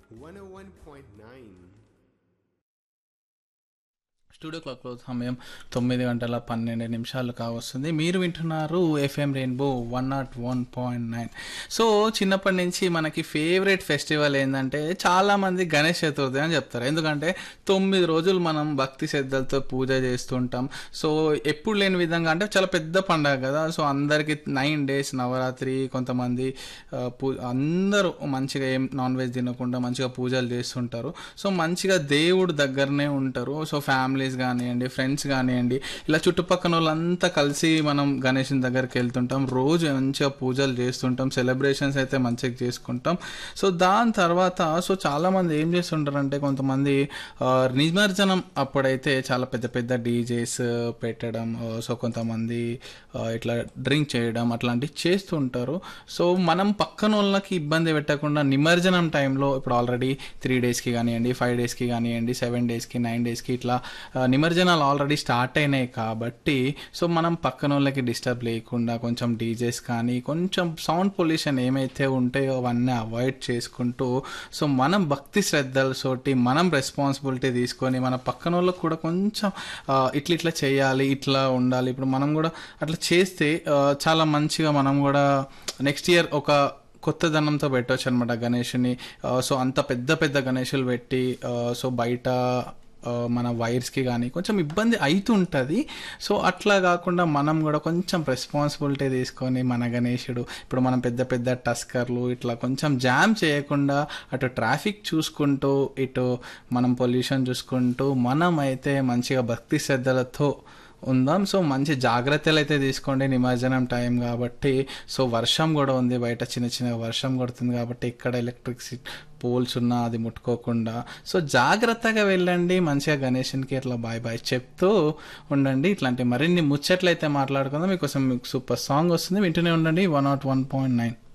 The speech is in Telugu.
101.9. స్టూడియో క్లాక్లో సమయం తొమ్మిది గంటల పన్నెండు నిమిషాలు కావస్తుంది మీరు వింటున్నారు FM rainbow one nought one point nine so చిన్నప్పటి నుంచి మనకి ఫేవరెట్ ఫెస్టివల్ ఏంటంటే చాలామంది గణేష్ చతుర్థి అని చెప్తారు ఎందుకంటే తొమ్మిది రోజులు మనం భక్తి శ్రద్ధలతో పూజ చేస్తుంటాం సో ఎప్పుడు లేని విధంగా అంటే చాలా పెద్ద పండగ కదా సో అందరికి నైన్ డేస్ నవరాత్రి కొంతమంది ఆ, పూ అందరూ మంచిగా ఏం నాన్ వెజ్ తినకుండా మంచిగా పూజలు చేస్తుంటారు సో మంచిగా దేవుడు దగ్గరనే ఉంటారు సో ఫ్యామిలీస్ కానివ్వండి ఫ్రెండ్స్ కానివ్వండి ఇలా చుట్టుపక్కల వాళ్ళంతా కలిసి మనం గణేషుని దగ్గరికి వెళ్తుంటాం రోజు మంచిగా పూజలు చేస్తుంటాం సెలబ్రేషన్స్ అయితే మంచిగా చేసుకుంటాం సో దాని తర్వాత సో చాలామంది ఏం చేస్తుంటారంటే కొంతమంది ఆ, నిమజ్జనం అప్పుడైతే చాలా పెద్ద పెద్ద డీజేస్ పెట్టడం ఆ, సో కొంతమంది ఆ, ఇట్లా డ్రింక్ చేయడం అట్లాంటివి చేస్తుంటారు సో మనం పక్కన వాళ్ళకి ఇబ్బంది పెట్టకుండా నిమజ్జనం టైంలో ఇప్పుడు ఆల్రెడీ త్రీ డేస్కి కానివ్వండి ఫైవ్ డేస్కి కానివ్వండి సెవెన్ డేస్కి నైన్ డేస్కి ఇట్లా ఆ, నిమజ్జనాలు ఆల్రెడీ స్టార్ట్ అయినాయి కాబట్టి సో మనం పక్కన వాళ్ళకి డిస్టర్బ్ లేకుండా కొంచెం డీజేస్ కానీ కొంచెం సౌండ్ పొల్యూషన్ ఏమైతే ఉంటాయో అవన్నీ అవాయిడ్ చేసుకుంటూ సో మనం భక్తి శ్రద్ధలతోటి మనం రెస్పాన్సిబిలిటీ తీసుకొని మన పక్కన వాళ్ళకి కూడా కొంచెం ఆ, ఇట్లా ఇట్లా చేయాలి ఇట్లా ఉండాలి ఇప్పుడు మనం కూడా అట్లా చేస్తే ఆ, చాలా మంచిగా మనం కూడా నెక్స్ట్ ఇయర్ ఒక కొత్తదనంతో పెట్టవచ్చు అనమాట గణేషుని ఆ, సో అంత పెద్ద పెద్ద గణేషులు పెట్టి ఆ, సో బయట ఆ, మన వైర్స్కి కానీ కొంచెం ఇబ్బంది అవుతుంటుంది సో అట్లా కాకుండా మనం కూడా కొంచెం రెస్పాన్సిబిలిటీ తీసుకొని మన గణేశుడు ఇప్పుడు మనం పెద్ద పెద్ద టస్కర్లు ఇట్లా కొంచెం జామ్ చేయకుండా అటు ట్రాఫిక్ చూసుకుంటూ ఇటు మనం పొల్యూషన్ చూసుకుంటూ మనం అయితే మంచిగా భక్తి శ్రద్ధలతో ఉందాం సో మంచి జాగ్రత్తలు అయితే తీసుకోండి నిమజ్జనం టైం కాబట్టి సో వర్షం కూడా ఉంది బయట చిన్న చిన్న వర్షం కొడుతుంది కాబట్టి ఇక్కడ ఎలక్ట్రిసిటీ పోల్స్ ఉన్నా అది ముట్టుకోకుండా సో జాగ్రత్తగా వెళ్ళండి మంచిగా గణేషన్కి ఇట్లా బాయ్ బాయ్ చెప్తూ ఉండండి ఇట్లాంటి మరిన్ని ముచ్చట్లు అయితే మాట్లాడుకుందాం మీకోసం మీకు సూపర్ సాంగ్ వస్తుంది వింటూనే ఉండండి one nought one point nine